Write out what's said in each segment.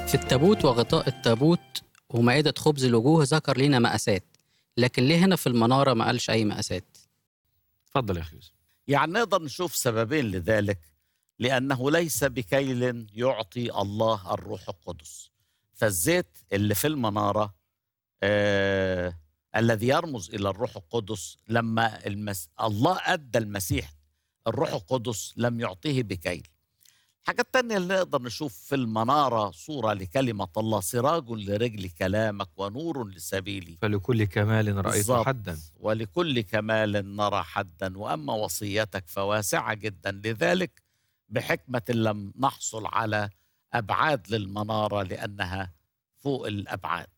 في التابوت وغطاء التابوت ومائدة خبز الوجوه ذكر لنا مقاسات لكن ليه هنا في المنارة ما قالش أي مقاسات اتفضل يا اخي يوسف يعني نقدر نشوف سببين لذلك لأنه ليس بكيل يعطي الله الروح القدس فالزيت اللي في المنارة آه الذي يرمز إلى الروح القدس لما المس... الله أدى المسيح الروح القدس لم يعطيه بكيل الحاجة التانية اللي نقدر نشوف في المنارة صورة لكلمة الله سراج لرجل كلامك ونور لسبيلي فلكل كمال رأيت بالظبط. حدا ولكل كمال نرى حدا واما وصيتك فواسعه جدا لذلك بحكمه لم نحصل على ابعاد للمناره لانها فوق الابعاد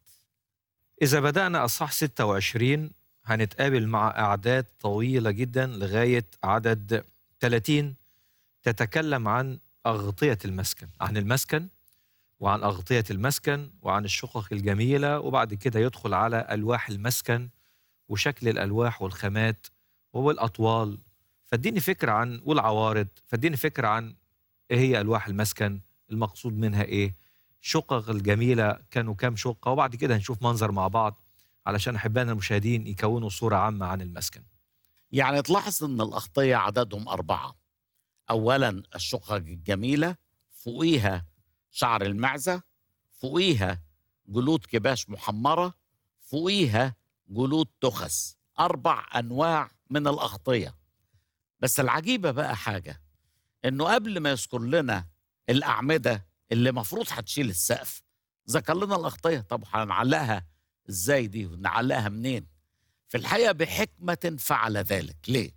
إذا بدأنا أصح 26 هنتقابل مع أعداد طويلة جدا لغاية عدد 30 تتكلم عن أغطية المسكن عن المسكن وعن أغطية المسكن وعن الشقق الجميلة وبعد كده يدخل على ألواح المسكن وشكل الألواح والخامات والأطوال فاديني فكرة عن والعوارض فاديني فكرة عن إيه هي ألواح المسكن المقصود منها إيه الشقق الجميلة كانوا كام شقة وبعد كده هنشوف منظر مع بعض علشان أحبائنا المشاهدين يكونوا صورة عامة عن المسكن يعني تلاحظ ان الاغطيه عددهم اربعه اولا الشقق الجميله فوقيها شعر المعزه فوقيها جلود كباش محمره فوقيها جلود تخس اربع انواع من الاغطيه بس العجيبه بقى حاجه انه قبل ما يذكر لنا الاعمده اللي مفروض هتشيل السقف ذكر لنا الاغطيه طب هنعلقها ازاي دي ونعلقها منين في الحقيقه بحكمه فعل ذلك ليه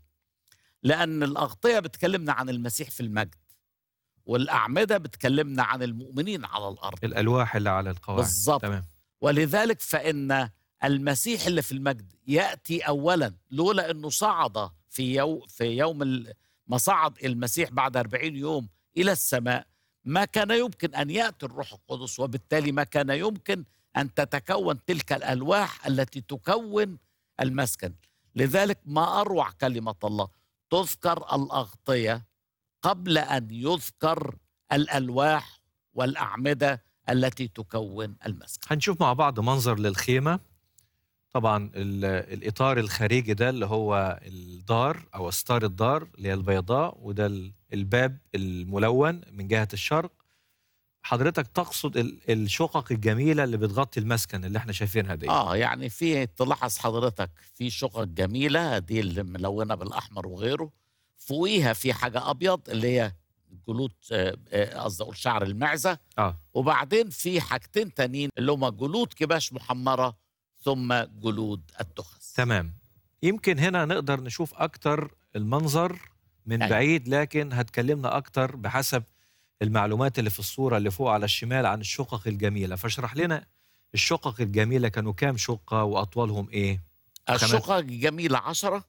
لان الاغطيه بتكلمنا عن المسيح في المجد والاعمده بتكلمنا عن المؤمنين على الارض الألواح اللي على القواعد بالظبط تمام ولذلك فإن المسيح اللي في المجد يأتي أولا لولا أنه صعد في يوم في يوم ال- ما صعد المسيح بعد 40 يوم إلى السماء ما كان يمكن أن يأتي الروح القدس وبالتالي ما كان يمكن أن تتكون تلك الألواح التي تكون المسكن لذلك ما أروع كلمة الله تذكر الأغطية قبل أن يذكر الألواح والأعمدة التي تكون المسكن هنشوف مع بعض منظر للخيمة طبعا ال- الإطار الخارجي ده اللي هو الدار أو ستار الدار اللي هي البيضاء وده ال- الباب الملون من جهة الشرق حضرتك تقصد ال- الشقق الجميلة اللي بتغطي المسكن اللي احنا شايفينها دي اه يعني في تلاحظ حضرتك في شقق جميله دي اللي ملونه بالاحمر وغيره فوقيها في حاجه ابيض اللي هي جلود آه، آه، قصدي اقول شعر المعزه اه وبعدين في حاجتين تانيين اللي هما جلود كباش محمره ثم جلود التخس تمام يمكن هنا نقدر نشوف أكتر المنظر من أيوة. بعيد لكن هتكلمنا أكتر بحسب المعلومات اللي في الصورة اللي فوق على الشمال عن الشقق الجميلة فاشرح لنا الشقق الجميلة كانوا كام شقة وأطوالهم إيه خامات. الشقق الجميله عشرة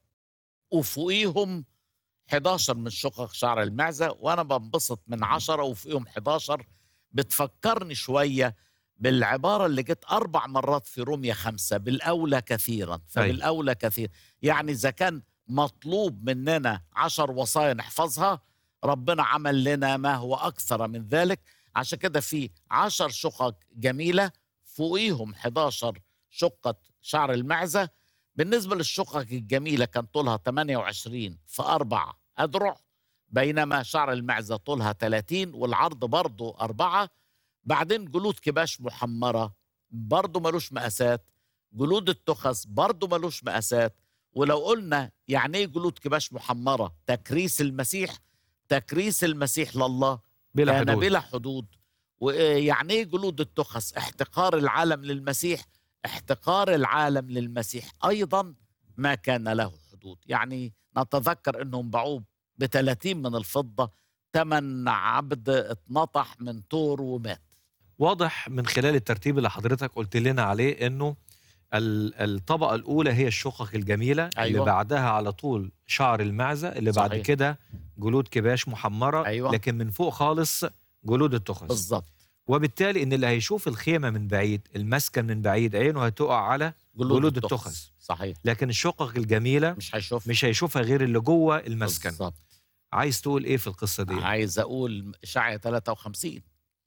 وفوقيهم 11 من شقق شعر المعزه وانا بنبسط من عشرة وفوقيهم 11 بتفكرني شويه بالعباره اللي جت اربع مرات في رومية خمسة بالاولى كثيرا فبالاولى كثير يعني اذا كان مطلوب مننا عشر وصايا نحفظها ربنا عمل لنا ما هو اكثر من ذلك عشان كده في عشر شقق جميله فوقيهم 11 شقه شعر المعزه بالنسبة للشقق الجميلة كان طولها 28 في أربع أذرع بينما شعر المعزة طولها 30 والعرض برضه أربعة بعدين جلود كباش محمرة برضه ملوش مقاسات جلود التخس برضه ملوش مقاسات ولو قلنا يعني ايه جلود كباش محمرة تكريس المسيح تكريس المسيح لله بلا كان حدود بلا حدود ويعني ايه جلود التخس احتقار العالم للمسيح احتقار العالم للمسيح ايضا ما كان له حدود يعني نتذكر انهم باعوه ب 30 من الفضه ثمن عبد اتنطح من طور ومات واضح من خلال الترتيب اللي حضرتك قلت لنا عليه انه ال- الطبقة الأولى هي الشقق الجميلة أيوة. اللي أيوة. بعدها على طول شعر المعزة اللي بعد صحيح. كده جلود كباش محمرة أيوة. لكن من فوق خالص جلود التخس بالظبط وبالتالي ان اللي هيشوف الخيمة من بعيد المسكن من بعيد عينه هتقع على جلود التخس. صحيح لكن الشقق الجميلة مش هيشوف مش هيشوفها غير اللي جوه المسكن بالظبط عايز تقول ايه في القصة دي عايز اقول اشعيا 53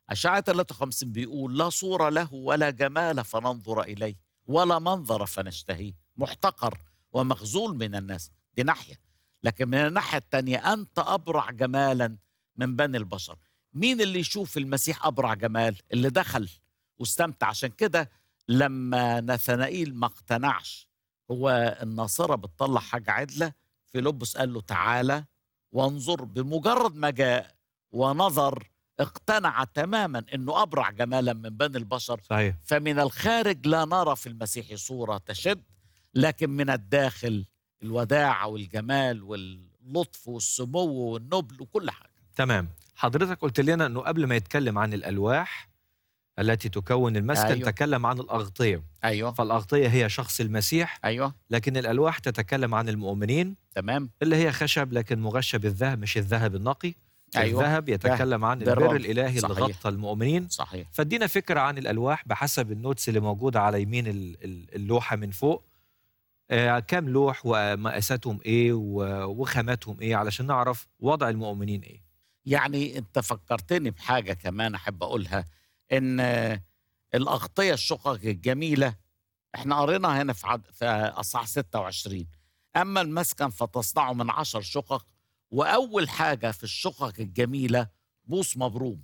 أشعة 53 بيقول لا صورة له ولا جمال فننظر إليه ولا منظر فنشتهيه محتقر ومخزول من الناس دي ناحية لكن من الناحية التانية أنت أبرع جمالا من بني البشر مين اللي يشوف المسيح أبرع جمال اللي دخل واستمتع عشان كده لما نثنائيل ما اقتنعش هو الناصرة بتطلع حاجة عدلة فيلبس قال له تعالى وانظر بمجرد ما جاء ونظر اقتنع تماما انه ابرع جمالا من بني البشر صحيح فمن الخارج لا نرى في المسيح صورة تشد لكن من الداخل الوداعة والجمال واللطف والسمو والنبل وكل حاجة تمام حضرتك قلت لنا انه قبل ما يتكلم عن الالواح التي تكون المسكن أيوة. أيوه. تكلم عن الاغطيه أيوة فالاغطيه هي شخص المسيح أيوة لكن الالواح تتكلم عن المؤمنين تمام اللي هي خشب لكن مغشى بالذهب مش الذهب النقي أيوة. الذهب يتكلم عن ده البر الرمز. الالهي اللي صحيح. غطى المؤمنين صحيح فادينا فكره عن الالواح بحسب النوتس اللي موجوده على يمين ال- ال- اللوحه من فوق آه كام لوح ومقاساتهم ايه و- وخاماتهم ايه علشان نعرف وضع المؤمنين ايه يعني انت فكرتني بحاجة كمان أحب أقولها إن آه، الأغطية الشقق الجميلة احنا قرينا هنا في, عد... في أصحاح 26 أما المسكن فتصنعه من عشر شقق وأول حاجة في الشقق الجميلة بوص مبروم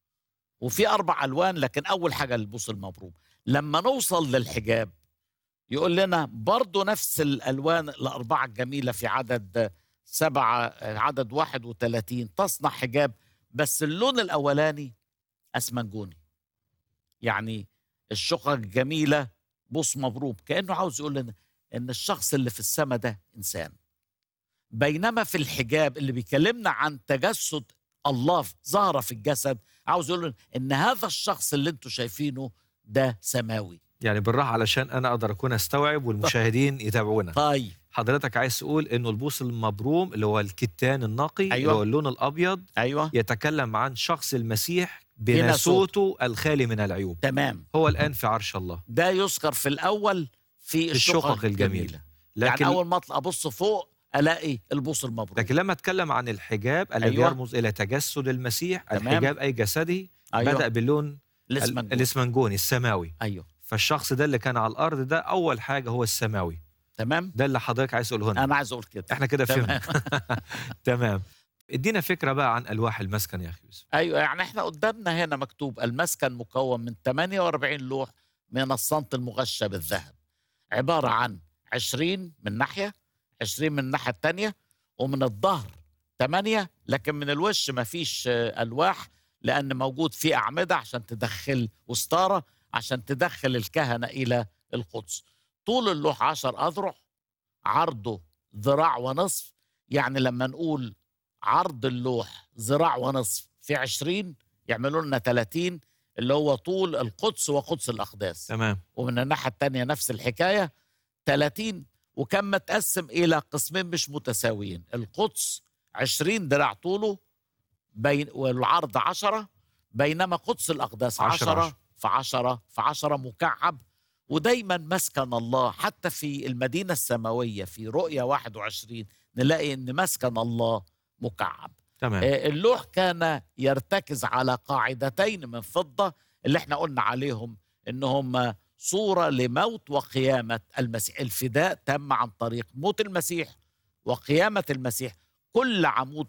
وفي أربع ألوان لكن أول حاجة البوص المبروم لما نوصل للحجاب يقول لنا برضو نفس الألوان الأربعة الجميلة في عدد سبعة عدد واحد وثلاثين تصنع حجاب بس اللون الأولاني أسمنجوني يعني الشقق الجميلة بوص مبروم كأنه عاوز يقول لنا إن الشخص اللي في السماء ده إنسان بينما في الحجاب اللي بيكلمنا عن تجسد الله ظهر في الجسد عاوز يقول لنا إن هذا الشخص اللي انتوا شايفينه ده سماوي يعني بالراحه علشان انا اقدر اكون استوعب والمشاهدين يتابعونا طيب حضرتك عايز تقول انه البوص المبروم اللي هو الكتان النقي أيوة. اللي هو اللون الابيض أيوه يتكلم عن شخص المسيح بناسوته. بناسوته الخالي من العيوب تمام هو الان في عرش الله ده يذكر في الأول في الشقق الشقق الجميلة. الجميلة لكن يعني أول ما أطلع أبص فوق ألاقي البوص المبروم لكن لما اتكلم عن الحجاب الذي أيوة. يرمز الى تجسد المسيح تمام. الحجاب اي جسدي أيوه بدا باللون الاسم ال- الاسمنجوني السماوي أيوه فالشخص ده اللي كان على الارض ده اول حاجه هو السماوي تمام ده اللي حضرتك عايز تقوله لنا أنا عايز أقول كده احنا كده تمام. فهمنا تمام ادينا فكره بقى عن الواح المسكن يا اخي يوسف ايوه يعني احنا قدامنا هنا مكتوب المسكن مكون من 48 لوح من الصمت المغشى بالذهب عباره عن 20 من ناحيه 20 من الناحيه الثانيه ومن الظهر 8 لكن من الوش ما فيش آه، الواح لان موجود فيه اعمده عشان تدخل وستاره عشان تدخل الكهنه الى القدس طول اللوح 10 اذرع عرضه ذراع ونصف يعني لما نقول عرض اللوح ذراع ونصف في 20 يعملوا لنا 30 اللي هو طول القدس وقدس الأقداس تمام ومن الناحية التانية نفس الحكاية 30 وكان متقسم إلى قسمين مش متساويين القدس 20 دراع طوله بين والعرض 10 بينما قدس الأقداس عشرة 10 عشرة. في 10 في 10 مكعب ودايما مسكن الله حتى في المدينة السماوية في رؤية 21 نلاقي ان مسكن الله مكعب تمام آه، اللوح كان يرتكز على قاعدتين من فضة اللي احنا قلنا عليهم انهم صورة لموت وقيامة المسيح الفداء تم عن طريق موت المسيح وقيامة المسيح كل عمود